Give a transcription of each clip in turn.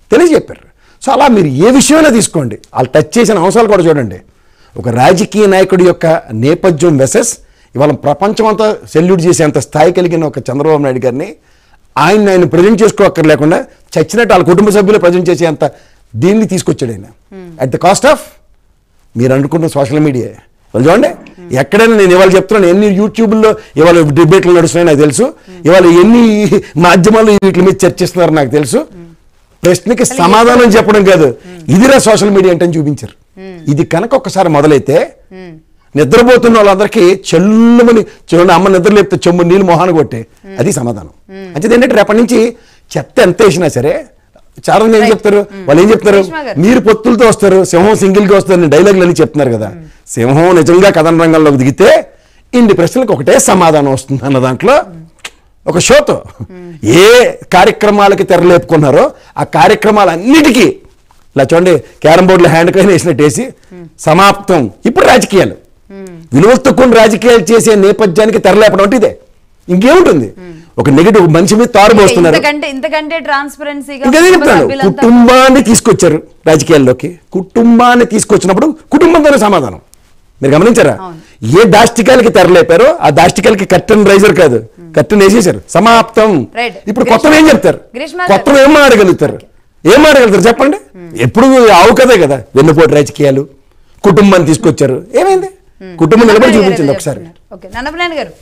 తెలియజెప్పారు so అలా మీరు ఏ విషయమైనా తీసుకోండి వాళ్ళు టచ్ చేసిన అంశాలు కూడా చూడండి ఒక రాజకీయ నాయకుడి యొక్క నేపథ్యం వెసెస్ ఇవాళ ప్రపంచం అంతా సెల్యూట్ చేసేంత స్థాయి కలిగిన ఒక చంద్రబాబు నాయుడు గారిని ఆయన ఆయన ప్రజెంట్ చేసుకోక్కర్లేకుండా చచ్చినట్టు వాళ్ళ కుటుంబ సభ్యులు ప్రజెంట్ చేసేంత దీన్ని తీసుకొచ్చాడు ఆయన అట్ ద కాస్ట్ ఆఫ్ మీరు అనుకున్న సోషల్ మీడియా వాళ్ళు చూడండి ఎక్కడైనా నేను ఇవాళ చెప్తున్నాను ఎన్ని యూట్యూబ్లో ఇవాళ డిబేట్లు నడుస్తున్నాయి నాకు తెలుసు ఇవాళ ఎన్ని మాధ్యమాలు వీటి మీద చర్చిస్తున్నారు నాకు తెలుసు ప్రశ్నకి సమాధానం చెప్పడం కాదు ఇదిరా సోషల్ మీడియా అంటే అని చూపించారు ఇది కనుక ఒక్కసారి మొదలైతే నిద్రపోతున్న వాళ్ళందరికీ చెల్లుమని చూడండి అమ్మ నిద్ర లేపితే చెమ్ము నీళ్ళు మొహాన కొట్టే అది సమాధానం అంటే ఏంటంటే రేపటి నుంచి చెత్త ఎంత వేసినా సరే చాలా మంది ఏం చెప్తారు వాళ్ళు ఏం చెప్తారు రేష్మా గారు. మీరు పొత్తులతో వస్తారు సింహం సింగిల్ గా వస్తారు డైలాగులు అని చెప్తున్నారు కదా సింహం నిజంగా కథన రంగంలోకి దిగితే ఇన్ని ప్రశ్నలకు ఒకటే సమాధానం వస్తుంది అన్న దాంట్లో ఒక షోతో ఏ కార్యక్రమాలకి తెరలేపుకున్నారో ఆ కార్యక్రమాలన్నిటికీ ఇలా చూడండి క్యారం బోర్డులో హ్యాండ్ కైన్ వేసినట్టు వేసి సమాప్తం ఇప్పుడు రాజకీయాలు విలువలతో కొన్ని రాజకీయాలు చేసే నేపథ్యానికి తెరలేపడం అంటే ఇదే ఇంకేముంటుంది ఒక నెగిటివ్ మనిషి మీద తారు పోస్తున్నారు ఇంతకంటే ఇంతకంటే ట్రాన్స్పరెన్సీగా ఇంకదే చెప్తాను సభ్యులంతా కుటుంబాన్ని తీసుకొచ్చారు రాజకీయాల్లోకి కుటుంబాన్ని తీసుకొచ్చినప్పుడు కుటుంబంతోనే సమాధానం మీరు గమనించారా ఏ దాష్టికాలకి తెరలేపారో ఆ దాష్టికాలకి కట్టన్ రైజర్ కాదు కట్టన్ వేసేసారు సమాప్తం Right. ఇప్పుడు కొత్తవి ఏం చెప్తారు గ్రీష్మ గారు. కొత్తవి ఏం ఆడగలుగుతారు ఏం ఆడగలుగుతారు చెప్పండి ఎప్పుడు ఆవు కదే కదా వెన్నుపోటు రాజకీయాలు కుటుంబాన్ని తీసుకొచ్చారు ఏమైంది కుటుంబం నిలబడి నన్నపనేని గారు చూపించింది ఏదో ఒకసారి చెప్తున్నారు. ఓకే నన్నపనేని గారు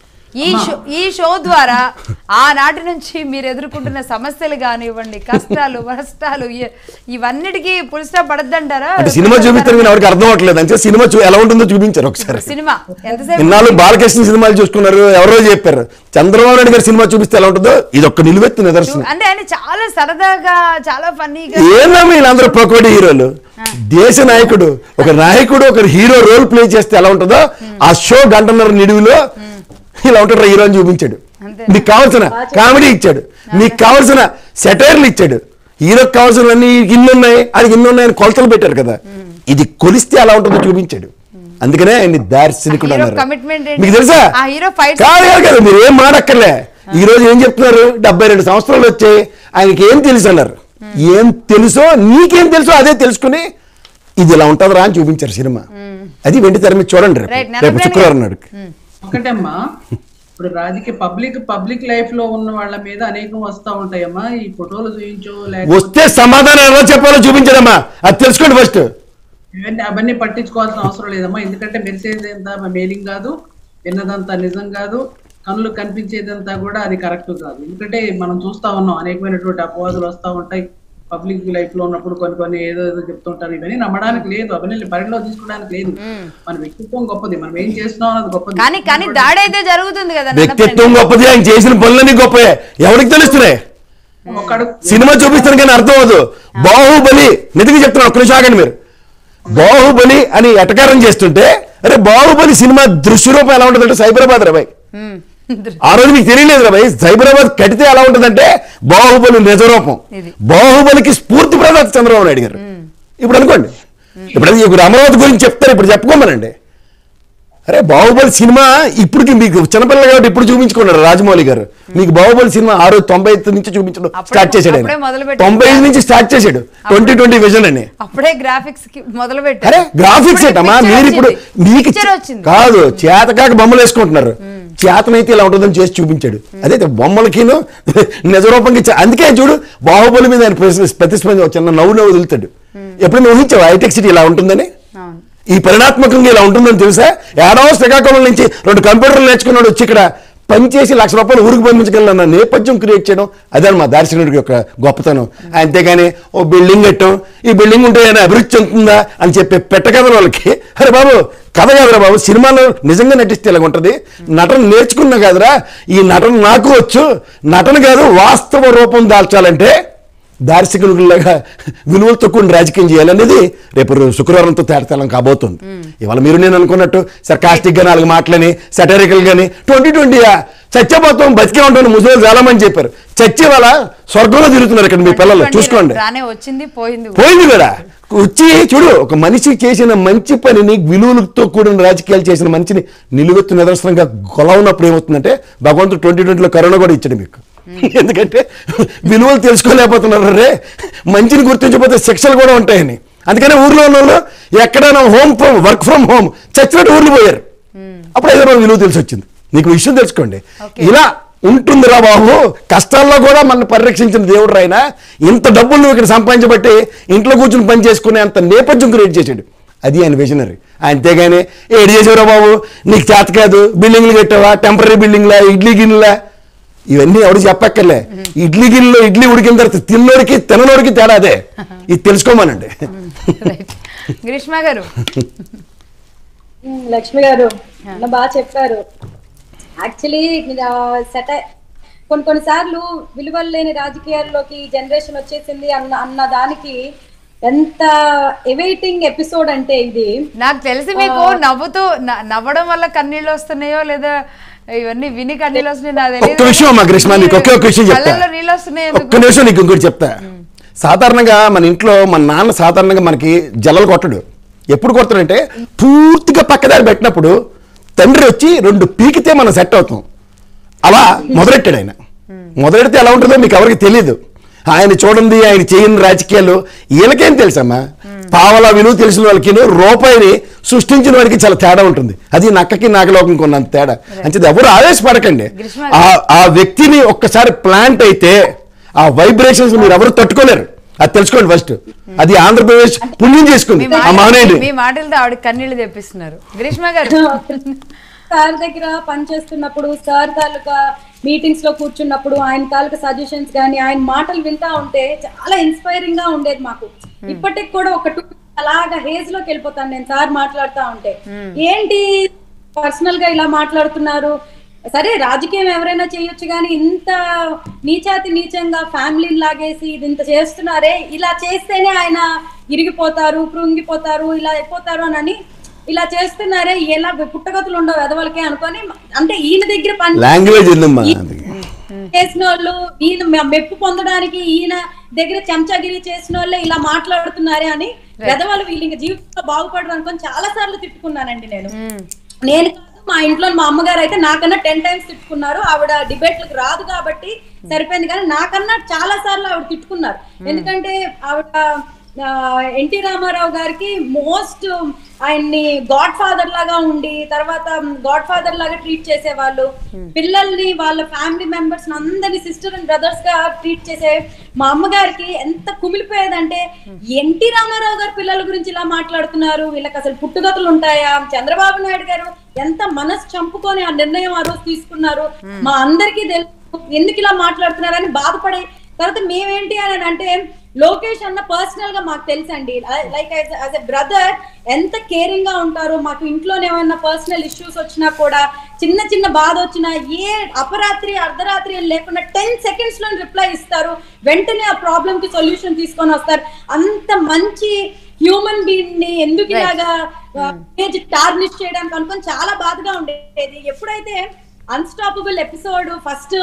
ఈ షో ఈ షో ద్వారా ఆనాటి నుంచి మీరు ఎదుర్కొంటున్న సమస్యలు కానివ్వండి కష్టాలు నష్టాలు ఇ- ఇవన్నిటికీ పుల్ స్టాప్ పడద్దంటారా అంటే సినిమా చూపిస్తారు కానీ ఎవరికి అర్థం అవ్వట్లేదు అంటే సినిమా చూ- ఎలా ఉంటుందో చూపించారు ఒకసారి సినిమా ఎంతసేపు ఇన్నాళ్ళు బాలకృష్ణ సినిమాలు చూసుకున్నారు ఎవరో చెప్పారు చంద్రబాబు నాయుడు గారి సినిమా చూపిస్తే ఎలా ఉంటుందో ఇది ఒక్క నిలువెత్తు నిదర్శనం అంటే ఆయన చాలా సరదాగా చాలా ఫన్నీగా ఏమో వీళ్ళందరూ పకోడి హీరోలు దేశ నాయకుడు ఒక నాయకుడు ఒక హీరో రోల్ ప్లే చేస్తే ఎలా ఉంటుందో ఆ షో గంటన్నర నిడివిలో ఇలా ఉంటాడు హీరో అని చూపించాడు అంతేనా? మీకు కావాల్సిన కామెడీ ఇచ్చాడు మీకు కావాల్సిన సెటైర్లు ఇచ్చాడు హీరోకి కావాల్సినవన్నీ ఇన్ని ఉన్నాయి అది ఇన్ని ఉన్నాయని కొలతలు పెట్టారు కదా ఇది కొలిస్తే ఎలా ఉంటుందో చూపించాడు అందుకనే ఆయన్ని దార్శనికుడు ఆ హీరో అన్నారు commitment ఏంటి? మీకు తెలుసా ఆ హీరో fights- కాదు కాదు కాదు మీరు ఏం మాడక్కర్లే ఈ రోజు ఏం చెప్తున్నారు డెబ్బై రెండు సంవత్సరాలు వచ్చాయి ఆయనకి ఏం తెలుసు అన్నారు ఏం తెలుసో నీకేం తెలుసో అదే తెలుసుకుని ఇది ఇలా ఉంటుందిరా అని చూపించారు సినిమా అది వెండి తెర మీద చూడండి రేపు. Right, రేపు నల్లప్రేమి శుక్రవారం నాడు ఒకటమ్మా ఇప్పుడు రాజకీయ పబ్లిక్ పబ్లిక్ లైఫ్ లో ఉన్న వాళ్ళ మీద అనేకం వస్తా ఉంటాయమ్మా ఈ ఫోటోలు చూపించో లేకపోతే వస్తే సమాధానం ఎలా చెప్పాలో చూపించడమ్మా అది తెలుసుకోండి ఫస్ట్ ఇవన్నీ అవన్నీ పట్టించుకోవాల్సిన అవసరం లేదమ్మా ఎందుకంటే మెరిసేది ఎంత మెయిలింగ్ కాదు విన్నదంతా నిజం కాదు కళ్ళు కనిపించేదంతా కూడా అది కరెక్ట్ కాదు ఎందుకంటే మనం చూస్తా ఉన్నాం అనేకమైనటువంటి అపవాదులు వస్తా ఉంటాయి పబ్లిక్ లైఫ్ లో ఉన్నప్పుడు కొన్ని కొన్ని ఏదో ఏదో చెప్తుంటారు ఇవన్నీ నమ్మడానికి లేదు అవన్నీ పరిగణలో తీసుకోవడానికి లేదు మన వ్యక్తిత్వం గొప్పది మనం ఏం చేస్తున్నాం అన్నది గొప్పది కానీ కానీ దాడి అయితే జరుగుతుంది కదా వ్యక్తిత్వం గొప్పది ఆయన చేసిన పనులన్నీ గొప్పయే ఎవరికి తెలుస్తున్నాయి ఒక్కడు సినిమా చూపిస్తాను కానీ అర్థం అవదు బాహుబలి నిజంగా చెప్తున్నాను ఒక్క నిమిషం ఆగండి మీరు బాహుబలి అని ఎటకారం చేస్తుంటే అరే బాహుబలి సినిమా దృశ్యరూపం ఎలా ఉంటుందంటే సైబరాబాద్ రాబాయ్ ఆ రోజు మీకు తెలియలేదు రాబాయ్ సైబరాబాద్ కడితే ఎలా ఉంటుందంటే బాహుబలి నిజరూపం ఇది. బాహుబలికి స్ఫూర్తి ప్రదాత చంద్రబాబు నాయుడు గారు ఇప్పుడు అనుకోండి ఇప్పుడు అది ఇప్పుడు అమరావతి గురించి చెప్తారు ఇప్పుడు చెప్పుకోమనండి అరే బాహుబలి సినిమా ఇప్పటికి మీకు చిన్నపిల్లలు కాబట్టి ఇప్పుడు చూపించుకున్నారు రాజమౌళి గారు మీకు బాహుబలి సినిమా ఆ రోజు తొంభై ఐదు నుంచి చూపించడం అప్పుడే- స్టార్ట్ చేశాడు అప్పుడే ఆయన మొదలుపెట్టాడు. తొంభై ఐదు నుంచి స్టార్ట్ చేశాడు ట్వంటీ ట్వంటీ విజన్ అని అప్పుడే గ్రాఫిక్స్ కి మొదలు అరే పెట్టారు గ్రాఫిక్స్ ఏంటమ్మా మీరు ఇప్పుడు మీకు పిక్చర్ వచ్చింది కాదు చేతకాక బొమ్మలు వేసుకుంటున్నారు చేతనైతే ఇలా ఉంటుందని చేసి చూపించాడు అదే బొమ్మలకిను నిజరూపంగా ఇచ్చా అందుకే చూడు బాహుబలి మీద ఆయన ప్రతి- ప్రతిస్పందన చిన్న నవ్వు నవ్వు వదులుతాడు ఎప్పుడైనా ఊహించావు హైటెక్ సిటీ ఇలా ఉంటుందని అవును ఈ పరిణాత్మకంగా ఇలా ఉంటుందని తెలుసా ఏడవ శ్రీకాకుళం నుంచి రెండు కంప్యూటర్లు నేర్చుకున్నాడు వచ్చి ఇక్కడ పనిచేసి లక్ష రూపాయలు ఊరికి పంపించగలన్న నేపథ్యం క్రియేట్ చేయడం అదే మా దార్శనికుడి యొక్క గొప్పతనం అంతేగాని ఓ బిల్డింగ్ కట్టం ఈ బిల్డింగ్ ఉంటే ఏమైనా అభివృద్ధి చెందుతుందా అని చెప్పే పెట్టగల వాళ్ళకి అరే బాబు కథ కాదురా బాబు సినిమాలో నిజంగా నటిస్తే ఇలా ఉంటుంది నటన నేర్చుకున్నా కాదురా ఈ నటన నాకు వచ్చు నటన కాదు వాస్తవ రూపం దాల్చాలంటే దార్శనికులాగా విలువలతో కూడిన రాజకీయం చేయాలనేది రేపు శుక్రవారంతో తేటతెల్లం కాబోతుంది ఇవాళ మీరు నేను అనుకున్నట్టు సర్కాస్టిక్ గా నాలుగు మాటలని సెటరికల్ గాని ట్వంటీ ట్వంటీ చచ్చిపోతాం బతికే ఉంటాం ముసలి చాలా మంది చెప్పారు చచ్చి వాళ్ళ స్వర్గంలో తిరుగుతున్నారు ఇక్కడ మీ పిల్లలు చూసుకోండి రానే వచ్చింది పోయింది కూడా. పోయింది కూడా వచ్చి చూడు ఒక మనిషి చేసిన మంచి పనిని విలువలతో కూడిన రాజకీయాలు చేసిన మనిషిని నిలువెత్తు నిదర్శనంగా కొలవనప్పుడు ఏమవుతుందంటే భగవంతుడు ట్వంటీ ట్వంటీలో కరోనా కూడా ఇచ్చాడు మీకు ఎందుకంటే విలువలు తెలుసుకోలేకపోతున్నారు రే మంచిని గుర్తించకపోతే శిక్షలు కూడా ఉంటాయని అందుకనే ఊర్లో ఉన్న వాళ్ళు ఎక్కడైనా home from work from home చచ్చినట్టు ఊర్లు పోయారు అప్పుడు ఏదో ఒక విలువ తెలిసి వచ్చింది నీకు విషయం తెలుసుకోండి Okay. ఇలా ఉంటుందిరా బాబు కష్టాల్లో కూడా మన పరిరక్షించిన దేవుడు రాయినా ఇంత డబ్బులు నువ్వు ఇక్కడ సంపాదించబట్టి ఇంట్లో కూర్చుని పని చేసుకునే అంత నేపథ్యం క్రియేట్ చేశాడు అది ఆయన విజనరీ అంతేగాని ఏడు చేసేవరా బాబు నీకు చేత కాదు బిల్డింగ్లు కట్టావా టెంపరీ బిల్డింగ్లా ఇడ్లీ గిన్నెలా ఇవన్నీ ఎవరు చెప్పక్కర్లే ఇడ్లీ గిన్నెలో ఇడ్లీ ఉడికిన తర్వాత తిన్నోడికి తిననోడికి తేడా అదే ఇది తెలుసుకోమనండి రైట్ గ్రీష్మ గారు ఉమ్, లక్ష్మి గారు అన్న బాగా చెప్పారు యాక్చువల్లీ సెట కొన్ని కొన్నిసార్లు విలువలు లేని రాజకీయాల్లోకి జనరేషన్ వచ్చేసింది అన్న అన్న దానికి ఎంత ఎవైటింగ్ ఎపిసోడ్ అంటే ఇది నాకు తెలిసి మీకు నవ్వుతూ న- నవ్వడం వల్ల కన్నీళ్ళు వస్తున్నాయో లేదా ఇవన్నీ విని కన్నీళ్ళు వస్తున్నాయో నాకు తెలియదు ఒక్క విషయం అమ్మా గ్రీష్మ నీకు ఒకే ఒక విషయం చెప్తా కళ్ళల్లో నీళ్ళు వస్తున్నాయి ఒక్క ఎందుకు నిమిషం నీకు ఇంకోటి చెప్తా సాధారణంగా మన ఇంట్లో మన నాన్న సాధారణంగా మనకి జల్లలు కొట్టడు ఎప్పుడు కొడతాడంటే పూర్తిగా పక్కదారి పెట్టినప్పుడు తండ్రి వచ్చి రెండు పీకితే మనం సెట్ అవుతాం అలా మొదలెట్టాడు ఆయన మొదలెడితే ఎలా ఉంటుందో మీకు ఎవరికి తెలియదు ఆయన చూడండి ఆయన చేయని రాజకీయాలు వీళ్ళకేం తెలుసమ్మా పావల విలువ తెలిసిన వాళ్ళకి రూపాయిని సృష్టించిన వాడికి చాలా తేడా ఉంటుంది అది నక్కకి నాగలోకం కొన్నంత తేడా అంచేది ఎవరు ఆవేశపడకండి గ్రీష్మ ఆ ఆ వ్యక్తిని ఒక్కసారి ప్లాంట్ అయితే ఆ వైబ్రేషన్స్ మీరు ఎవరు తట్టుకోలేరు అది తెలుసుకోండి ఫస్ట్ అది ఆంధ్రప్రదేశ్ పుణ్యం చేసుకుంది మీ ఆ మాట- మహనీయుడు మీ మాటలతో ఆవిడ కన్నీళ్ళు తెప్పిస్తున్నారు గ్రీష్మ గారు సార్ దగ్గర పనిచేస్తున్నప్పుడు సార్ తాలూకా మీటింగ్స్ లో కూర్చున్నప్పుడు ఆయన తాలూకా సజెషన్స్ కానీ ఆయన మాటలు వింటా ఉంటే చాలా ఇన్స్పైరింగ్ గా ఉండేది మాకు ఇప్పటికి కూడా ఒక టూ అలాగా హేజ్ లోకి వెళ్ళిపోతాను నేను సార్ మాట్లాడుతా ఉంటే ఏంటి పర్సనల్ గా ఇలా మాట్లాడుతున్నారు సరే రాజకీయం ఎవరైనా చేయొచ్చు కానీ ఇంత నీచాతి నీచంగా ఫ్యామిలీని లాగేసి ఇది ఇంత చేస్తున్నారే ఇలా చేస్తేనే ఆయన ఇరిగిపోతారు కృంగిపోతారు ఇలా అయిపోతారు అని ఇలా చేస్తున్నారే ఎలా పుట్టగతులు ఉండవు ఎదవలకే అనుకొని అంటే ఈయన దగ్గర పని లాంగ్వేజ్ ఉందమ్మా ఈ- అది. చేసిన వాళ్ళు ఈయన మె- మెప్పు పొందడానికి ఈయన దగ్గర చెంచాగిరి చేసిన వాళ్ళే ఇలా మాట్లాడుతున్నారే అని పెదవాళ్ళు వీళ్ళు ఇంకా జీవితంలో బాగుపడరు అనుకొని చాలా సార్లు తిట్టుకున్నానండి నేను నేను కాదు మా ఇంట్లో మా అమ్మగారు అయితే నాకన్నా టెన్ టైమ్స్ తిట్టుకున్నారు ఆవిడ డిబేట్లకు రాదు కాబట్టి సరిపోయింది కానీ నాకన్నా చాలా సార్లు ఆవిడ తిట్టుకున్నారు ఎందుకంటే ఆవిడ ఆ, ఎన్టీ రామారావు గారికి మోస్ట్ ఆయన్ని గాడ్ ఫాదర్ లాగా ఉండి తర్వాత గాడ్ ఫాదర్ లాగా ట్రీట్ చేసేవాళ్ళు పిల్లల్ని వాళ్ళ ఫ్యామిలీ మెంబర్స్ అందరినీ సిస్టర్ అండ్ బ్రదర్స్ గా ట్రీట్ చేసే మా అమ్మగారికి ఎంత కుమిలిపోయేదంటే ఎన్టీ రామారావు గారు పిల్లల గురించి ఇలా మాట్లాడుతున్నారు వీళ్ళకి అసలు పుట్టుగతులు ఉంటాయా చంద్రబాబు నాయుడు గారు ఎంత మనసు చంపుకొని ఆ నిర్ణయం ఆ రోజు తీసుకున్నారు మా అందరికీ తెలుసు ఎందుకు ఇలా మాట్లాడుతున్నారని బాధపడే తర్వాత మేమేంటి అని అంటే లోకేష్ అన్న పర్సనల్ గా మాకు తెలుసండి లైక్ యాజ్ ఎ బ్రదర్ ఎంత కేరింగ్ గా ఉంటారో మాకు ఇంట్లోనే ఏమైనా పర్సనల్ ఇష్యూస్ వచ్చినా కూడా చిన్న చిన్న బాధ వచ్చినా ఏ అపరాత్రి అర్ధరాత్రి అని లేకుండా టెన్ సెకండ్స్ లో రిప్లై ఇస్తారు వెంటనే ఆ ప్రాబ్లమ్ కి సొల్యూషన్ తీసుకొని వస్తారు అంత మంచి హ్యూమన్ బీయింగ్ ని ఎందుకు ఇలాగా పేజ్ టార్నిష్ చేయడానికి అనుకొని చాలా బాధగా ఉండేది ఎప్పుడైతే అన్స్టాపబుల్ ఎపిసోడ్ ఫస్ట్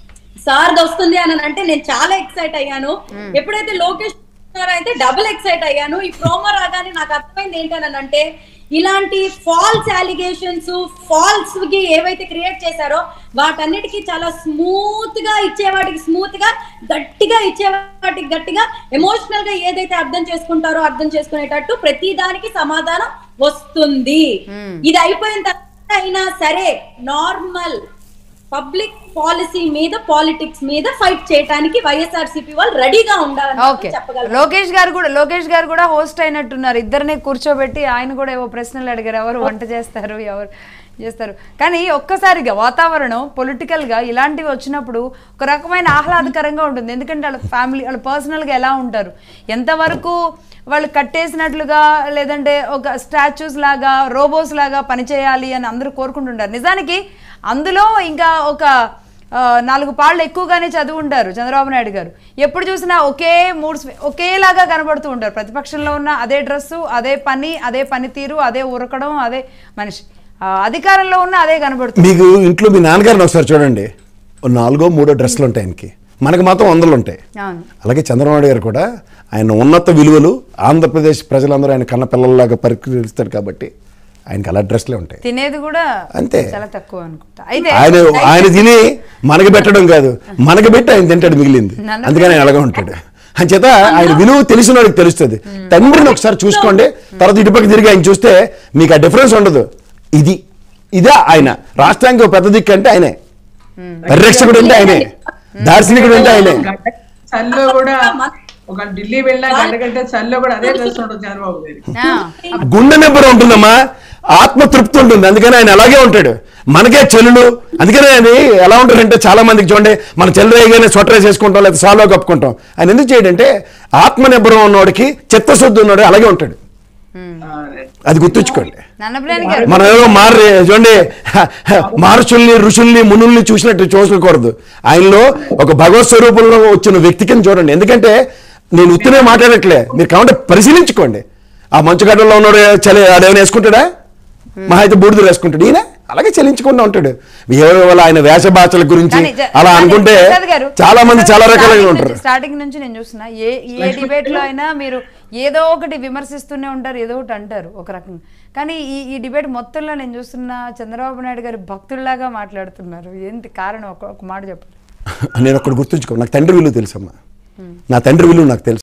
సార్ వస్తుంది అని అంటే నేను చాలా ఎక్సైట్ అయ్యాను ఎప్పుడైతే లోకేష్ గారు అయితే డబుల్ ఎక్సైట్ అయ్యాను ఈ ప్రోమో రాగానే నాకు అర్థమైంది ఏంటని అంటే ఇలాంటి ఫాల్స్ అలిగేషన్స్ ఫాల్స్ కి ఏవైతే క్రియేట్ చేశారో వాటన్నిటికీ చాలా స్మూత్ గా ఇచ్చేవాటికి స్మూత్ గా గట్టిగా ఇచ్చేవాటికి గట్టిగా ఎమోషనల్ గా ఏదైతే అర్థం చేసుకుంటారో అర్థం చేసుకునేటట్టు ప్రతి దానికి సమాధానం వస్తుంది ఇది అయిపోయిన తర్వాత అయినా సరే నార్మల్ పబ్లిక్ పాలసీ మీద పాలిటిక్స్ మీద ఫైట్ చేయడానికి వైఎస్ఆర్సీపీ వాళ్ళు రెడీగా ఉండాలని ఓకే చెప్పగలరు లోకేష్ గారు కూడా లోకేష్ గారు కూడా హోస్ట్ అయినట్టున్నారు ఇద్దరిని కూర్చోబెట్టి ఆయన కూడా ఏవో ప్రశ్నలు అడిగారు ఎవరు వంట చేస్తారు ఎవరు చేస్తారు కానీ ఒక్కసారిగా వాతావరణం పొలిటికల్ గా ఇలాంటివి వచ్చినప్పుడు ఒక రకమైన ఆహ్లాదకరంగా ఉంటుంది ఎందుకంటే వాళ్ళ ఫ్యామిలీ వాళ్ళ పర్సనల్ గా ఎలా ఉంటారు ఎంతవరకు వాళ్ళు కట్టేసినట్లుగా లేదంటే ఒక స్టాచ్యూస్ లాగా రోబోస్ లాగా పనిచేయాలి అని అందరూ కోరుకుంటుంటారు నిజానికి అందులో ఇంకా ఒక ఆ, నాలుగు పాళ్ళు ఎక్కువగానే చదువు ఉంటారు చంద్రబాబు నాయుడు గారు ఎప్పుడు చూసినా ఒకే మూడు స్వ- ఒకేలాగా కనబడుతూ ఉంటారు ప్రతిపక్షంలో ఉన్న అదే డ్రెస్సు అదే పని అదే పనితీరు అదే ఉరకడం అదే మనిషి ఆ, అధికారంలో ఉన్న అదే కనబడుతుంది మీకు ఇంట్లో మీ నాన్నగారిని ఒకసారి చూడండి ఓ నాలుగో మూడో డ్రెస్సులు ఉంటాయి ఆయనకి మనకు మాత్రం వందలు ఉంటాయి అవును అలాగే చంద్రబాబు నాయుడు గారు కూడా ఆయన ఉన్నత విలువలు ఆంధ్రప్రదేశ్ ప్రజలందరూ ఆయన కన్న పిల్లల్లాగా పరికరిస్తారు కాబట్టి ఆయనకి అలా డ్రెస్లే ఉంటాయి తినేది కూడా అంతే. చాలా తక్కువ అనుకుంటా అయితే ఆయన ఆయన తిని మనకి పెట్టడం కాదు మనకి పెట్టి ఆయన తింటాడు మిగిలింది నన్ను అందుకని ఆయన అలాగే ఉంటాడు అంచేత ఆయన విలువ తెలిసిన వాడికి తెలుస్తుంది తండ్రిని ఒకసారి చూసుకోండి తర్వాత ఇటుపక్క తిరిగి ఆయన చూస్తే మీకు ఆ డిఫరెన్స్ ఉండదు ఇది ఇదే ఆయన రాష్ట్రానికి ఒక పెద్ద దిక్కు అంటే ఆయనే పరిరక్షకుడు అంటే ఆయనే దార్శనికుడు అంటే ఆయనే గంట చల్లో కూడా ఒక ఢిల్లీ వెళ్ళినా గంట గంట చల్లో కూడా అదే చేస్తుంటారు చంద్రబాబు గారికి ఆ, గుండె నిబ్బరం ఉంటుందమ్మా ఆత్మ తృప్తి ఉంటుంది అందుకని ఆయన అలాగే ఉంటాడు మనకే చెల్లులు అందుకనే ఆయన ఎలా ఉంటాడంటే చాలా మందికి చూడండి మన చెల్లు వేయగానే స్వెటర్ వేసేసుకుంటాం లేదా సాలో కప్పుకుంటాం ఆయన ఎందుకు చేయడంటే ఆత్మ నిబ్బరం ఉన్నవాడికి చిత్తశుద్ధి ఉన్నవాడు అలాగే ఉంటాడు అది గుర్తుంచుకోండి నన్నప్రాణి గారు మనం ఏదో మారి చూడండి మహర్షుల్ని ఋషుల్ని మునుల్ని చూసినట్టు చూసుకోకూడదు ఆయనలో ఒక భగవత్ స్వరూపంలో వచ్చిన వ్యక్తి కింద చూడండి ఎందుకంటే నేను ఉత్తినే మాట్లాడట్లే మీరు కావాలంటే పరిశీలించుకోండి ఆ మంచుగడ్డలో ఉన్నాడు చలి ఆడేమైనా వేసుకుంటాడా మహా అయితే బూడిదలు వేసుకుంటాడు ఈయన అలాగే చలించకుండా ఉంటాడు ఎవరి వల్ల ఆయన వేష భాషల గురించి కానీ జ- అలా కానీ అనుకుంటే ప్రసాద్ గారు, చాలా మంది చాలా స్టార్టింగ్ రకాలుగా నుంచి- ఉంటారు స్టార్టింగ్ నుంచి నేను చూస్తున్నా ఏ ఏ డిబేట్ లో అయినా మీరు ఏదో ఒకటి విమర్శిస్తూనే ఉంటారు ఏదో ఒకటి అంటారు ఒక రకంగా కానీ ఈ ఈ డిబేట్ మొత్తంలో నేను చూస్తున్న చంద్రబాబు నాయుడు గారు భక్తుల్లాగా మాట్లాడుతున్నారు ఏంటి కారణం ఒక ఒక మాట చెప్పండి నేను ఒక్కటి గుర్తుంచుకో నాకు తండ్రి విలువ తెలుసమ్మా నా తండ్రి విలువ నాకు తెలుసు